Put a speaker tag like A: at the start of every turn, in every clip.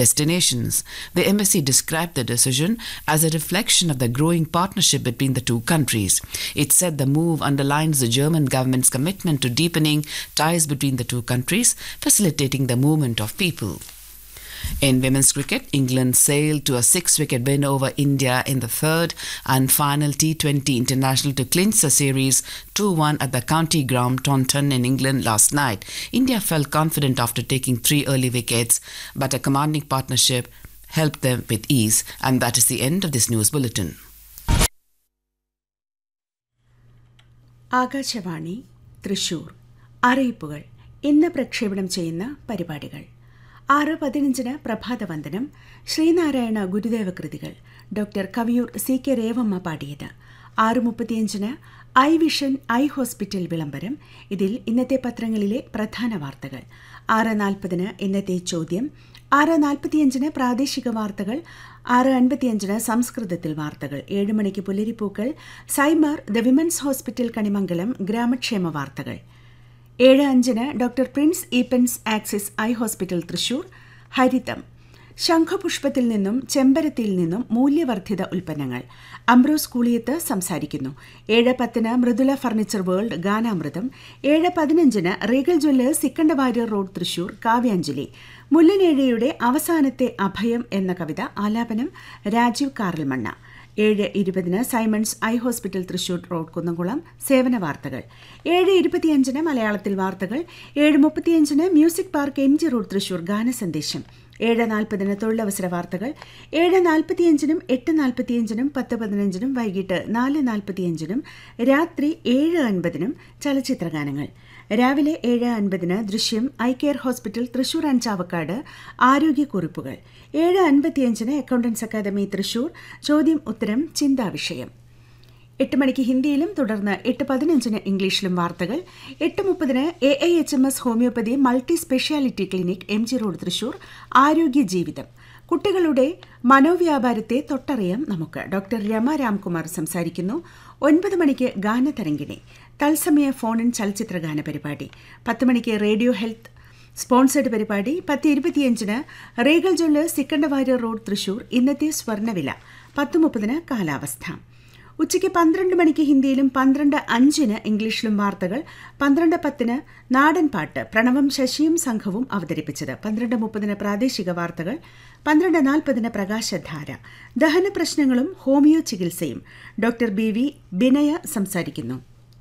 A: destinations. The embassy described the decision as a reflection of the growing partnership between the two countries. It said the move underlines the German government's commitment to deepening ties between the two countries, facilitating the movement of people. In women's cricket, England sailed to a six wicket win over India in the third and final T20 international to clinch the series 2 1 at the county ground Taunton in England last night. India felt confident after taking three early wickets, but a commanding partnership helped them with ease. And that is the end of this news bulletin.
B: Akashvani Thrissur അറിയിപ്പുകൾ ഇന്ന് പ്രക്ഷേപണം ചെയ്യുന്ന പരിപാടികൾ ആറ് പതിനഞ്ചിന് പ്രഭാതവന്ദനം ശ്രീനാരായണ ഗുരുദേവ കൃതികൾ doctor Kaviyoor C K Revamma പാടിയത് ആറ് മുപ്പത്തിയഞ്ചിന് ഐ വിഷൻ ഐ ഹോസ്പിറ്റൽ വിളംബരം ഇതിൽ ഇന്നത്തെ പത്രങ്ങളിലെ പ്രധാന വാർത്തകൾ ആറ് നാൽപ്പതിന് ഇന്നത്തെ ചോദ്യം ആറ് നാൽപ്പത്തിയഞ്ചിന് പ്രാദേശിക വാർത്തകൾ ആറ് അൻപത്തിയഞ്ചിന് സംസ്കൃതത്തിൽ വാർത്തകൾ ഏഴ് മണിക്ക് പുലരിപ്പൂക്കൾ Saimer the women's hospital Kanimangalam ഗ്രാമക്ഷേമ വാർത്തകൾ ഏഴ് അഞ്ചിന് doctor prince Eappens Axis eye hospital Thrissur ഹരിതം ശംഖപുഷ്പത്തിൽ നിന്നും ചെമ്പരത്തിയിൽ നിന്നും മൂല്യവർദ്ധിത ഉൽപ്പന്നങ്ങൾ അംബ്രോസ് കൂളിയത്ത് സംസാരിക്കുന്നു ഏഴ് പത്തിന് മൃദുല ഫർണിച്ചർ വേൾഡ് ഗാനാമൃതം ഏഴ് പതിനഞ്ചിന് Regal jewellers Sikkandavariyar road Thrissur കാവ്യാഞ്ജലി മുല്ലനേഴയുടെ അവസാനത്തെ അഭയം എന്ന കവിത ആലാപനം രാജീവ് കാറൽമണ്ണ ഏഴ് ഇരുപതിന് Simons eye hospital Thrissur road Kunnamkulam സേവന വാർത്തകൾ ഏഴ് ഇരുപത്തിയഞ്ചിന് മലയാളത്തിൽ വാർത്തകൾ ഏഴ് മുപ്പത്തിയഞ്ചിന് music park M G road Thrissur ഗാനസന്ദേശം ഏഴ് നാൽപ്പതിന് തൊഴിലവസര വാർത്തകൾ ഏഴ് നാൽപ്പത്തിയഞ്ചിനും എട്ട് നാൽപ്പത്തിയഞ്ചിനും പത്ത് പതിനഞ്ചിനും വൈകിട്ട് നാല് നാൽപ്പത്തിയഞ്ചിനും രാത്രി ഏഴ് അൻപതിനും ചലച്ചിത്രഗാനങ്ങൾ രാവിലെ ഏഴ് അൻപതിന് Drishyam eye care hospital Thrissur and Chavakkad ആരോഗ്യക്കുറിപ്പുകൾ ഏഴ് അൻപത്തിയഞ്ചിന് അക്കൗണ്ടൻസ് അക്കാദമി തൃശൂർ ചോദ്യം ഉത്തരം ചിന്താ വിഷയം എട്ട് മണിക്ക് ഹിന്ദിയിലും തുടർന്ന് എട്ട് പതിനഞ്ചിന് ഇംഗ്ലീഷിലും വാർത്തകൾ എട്ട് മുപ്പതിന് A I H M S homoeopathy multi speciality clinic M G road Thrissur ആരോഗ്യ ജീവിതം കുട്ടികളുടെ മനോവ്യാപാരത്തെ തൊട്ടറിയാം നമുക്ക് ഡോക്ടർ രമ രാംകുമാർ സംസാരിക്കുന്നു ഒൻപത് മണിക്ക് ഗാനതരംഗിണി തത്സമയ ഫോൺ ഇൻ ചലച്ചിത്ര ഗാന പരിപാടി പത്ത് മണിക്ക് റേഡിയോ ഹെൽത്ത് സ്പോൺസേഡ് പരിപാടി പത്ത് ഇരുപത്തിയഞ്ചിന് Regal jewellers Sikkandavariyar road Thrissur ഇന്നത്തെ സ്വർണ്ണവില പത്ത് മുപ്പതിന് കാലാവസ്ഥ ഉച്ചയ്ക്ക് പന്ത്രണ്ട് മണിക്ക് ഹിന്ദിയിലും പന്ത്രണ്ട് അഞ്ചിന് ഇംഗ്ലീഷിലും വാർത്തകൾ പന്ത്രണ്ട് പത്തിന് നാടൻ പാട്ട് പ്രണവം ശശിയും സംഘവും അവതരിപ്പിച്ചത് പന്ത്രണ്ട് മുപ്പതിന് പ്രാദേശിക വാർത്തകൾ പന്ത്രണ്ട് നാൽപ്പതിന് പ്രകാശധാര ദഹന പ്രശ്നങ്ങളും ഹോമിയോ ചികിത്സയും ഡോക്ടർ ബി വി ബിനയ സംസാരിക്കുന്നു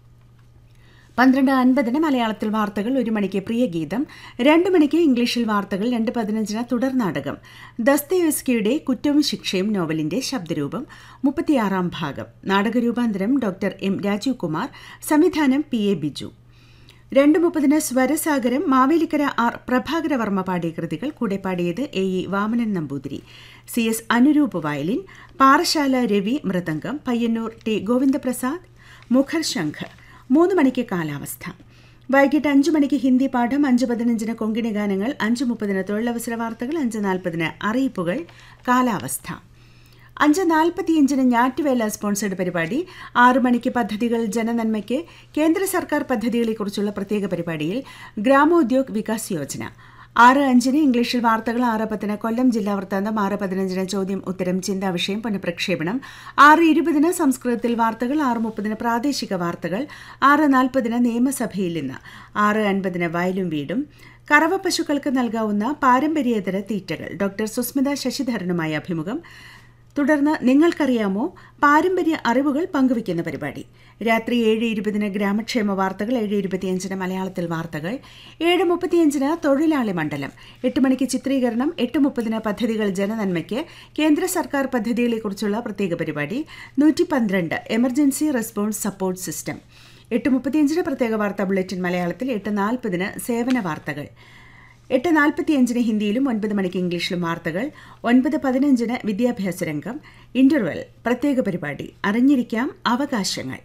B: പന്ത്രണ്ട് അൻപതിന് മലയാളത്തിൽ വാർത്തകൾ ഒരു മണിക്ക് പ്രിയഗീതം രണ്ട് മണിക്ക് ഇംഗ്ലീഷിൽ വാർത്തകൾ രണ്ട് പതിനഞ്ചിന് തുടർ നാടകം ദസ്തയോസ്കിയുടെ കുറ്റവും ശിക്ഷയും നോവലിന്റെ ശബ്ദരൂപം മുപ്പത്തിയാറാം ഭാഗം നാടകരൂപാന്തരം ഡോക്ടർ എം രാജീവ് കുമാർ സംവിധാനം പി എ ബിജു രണ്ട് മുപ്പതിന് സ്വരസാഗരം മാവേലിക്കര ആർ പ്രഭാകരവർമ്മ പാടിയ കൃതികൾ കൂടെ പാടിയത് A E Vamanan Namboothiri C S Anuroop violin Parassala Ravi mridangam Payyanur T Govindaprasad മുഖർ ശംഖ് മൂന്ന് മണിക്ക് കാലാവസ്ഥ വൈകിട്ട് അഞ്ചു മണിക്ക് ഹിന്ദി പാഠം അഞ്ച് പതിനഞ്ചിന് കൊങ്കിണി ഗാനങ്ങൾ അഞ്ച് മുപ്പതിന് തൊഴിലവസര വാർത്തകൾ അഞ്ച് നാൽപ്പതിന് അറിയിപ്പുകൾ കാലാവസ്ഥ അഞ്ച് നാൽപ്പത്തിയഞ്ചിന് ഞാറ്റുവേല സ്പോൺസേഡ് പരിപാടി ആറു മണിക്ക് പദ്ധതികൾ ജനനന്മയ്ക്ക് കേന്ദ്ര സർക്കാർ പദ്ധതികളെക്കുറിച്ചുള്ള പ്രത്യേക പരിപാടിയിൽ ഗ്രാമോദ്യോഗ് വികാസ് യോജന ആറ് അഞ്ചിന് ഇംഗ്ലീഷിൽ വാർത്തകൾ ആറ് പത്തിന് കൊല്ലം ജില്ലാ വൃത്താന്തം ആറ് പതിനഞ്ചിന് ചോദ്യം ഉത്തരം ചിന്താ വിഷയം പുനഃപ്രക്ഷേപണം ആറ് ഇരുപതിന് സംസ്കൃതത്തിൽ വാർത്തകൾ ആറ് മുപ്പതിന് പ്രാദേശിക വാർത്തകൾ ആറ് നാൽപ്പതിന് നിയമസഭയിൽ നിന്ന് ആറ് അൻപതിന് വയലും വീടും കറവ പശുക്കൾക്ക് നൽകാവുന്ന പാരമ്പര്യേതര തീറ്റകൾ ഡോക്ടർ സുസ്മിത ശശിധരനുമായി അഭിമുഖം തുടർന്ന് നിങ്ങൾക്കറിയാമോ പാരമ്പര്യ അറിവുകൾ പങ്കുവയ്ക്കുന്ന പരിപാടി രാത്രി ഏഴ് ഇരുപതിന് ഗ്രാമക്ഷേമ വാർത്തകൾ ഏഴ് ഇരുപത്തിയഞ്ചിന് മലയാളത്തിൽ വാർത്തകൾ ഏഴ് മുപ്പത്തിയഞ്ചിന് തൊഴിലാളി മണ്ഡലം എട്ട് മണിക്ക് ചിത്രീകരണം എട്ട് മുപ്പതിന് പദ്ധതികൾ ജനനന്മയ്ക്ക് കേന്ദ്ര സർക്കാർ പദ്ധതികളെക്കുറിച്ചുള്ള പ്രത്യേക പരിപാടി നൂറ്റി പന്ത്രണ്ട് എമർജൻസി റെസ്പോൺസ് സപ്പോർട്ട് സിസ്റ്റം എട്ട് മുപ്പത്തിയഞ്ചിന് പ്രത്യേക വാർത്താ ബുള്ളറ്റിൻ മലയാളത്തിൽ എട്ട് നാൽപ്പതിന് സേവന വാർത്തകൾ എട്ട് നാൽപ്പത്തിയഞ്ചിന് ഹിന്ദിയിലും ഒൻപത് മണിക്ക് ഇംഗ്ലീഷിലും വാർത്തകൾ ഒൻപത് പതിനഞ്ചിന് വിദ്യാഭ്യാസ രംഗം ഇന്റർവെൽ പ്രത്യേക പരിപാടി അറിഞ്ഞിരിക്കാം അവകാശങ്ങൾ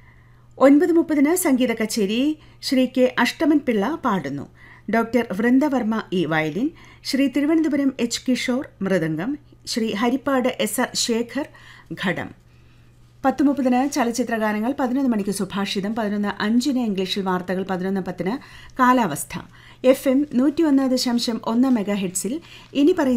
B: ഒൻപത് മുപ്പതിന് സംഗീത കച്ചേരി ശ്രീ കെ അഷ്ടമൻ പിള്ള പാടുന്നു doctor Vrindavarma E violin Sree Thiruvananthapuram H Kishore mridangam Sree Harippad S R Sekhar ghatam പത്ത് മുപ്പതിന് ചലച്ചിത്രഗാനങ്ങൾ പതിനൊന്ന് മണിക്ക് സുഭാഷിതം പതിനൊന്ന് അഞ്ചിന് ഇംഗ്ലീഷിൽ വാർത്തകൾ പതിനൊന്ന് പത്തിന് കാലാവസ്ഥ എഫ് എം നൂറ്റി ഒന്ന് ദശാംശം ഒന്ന് മെഗാ ഹെഡ്സിൽ ഇനി പറയുന്ന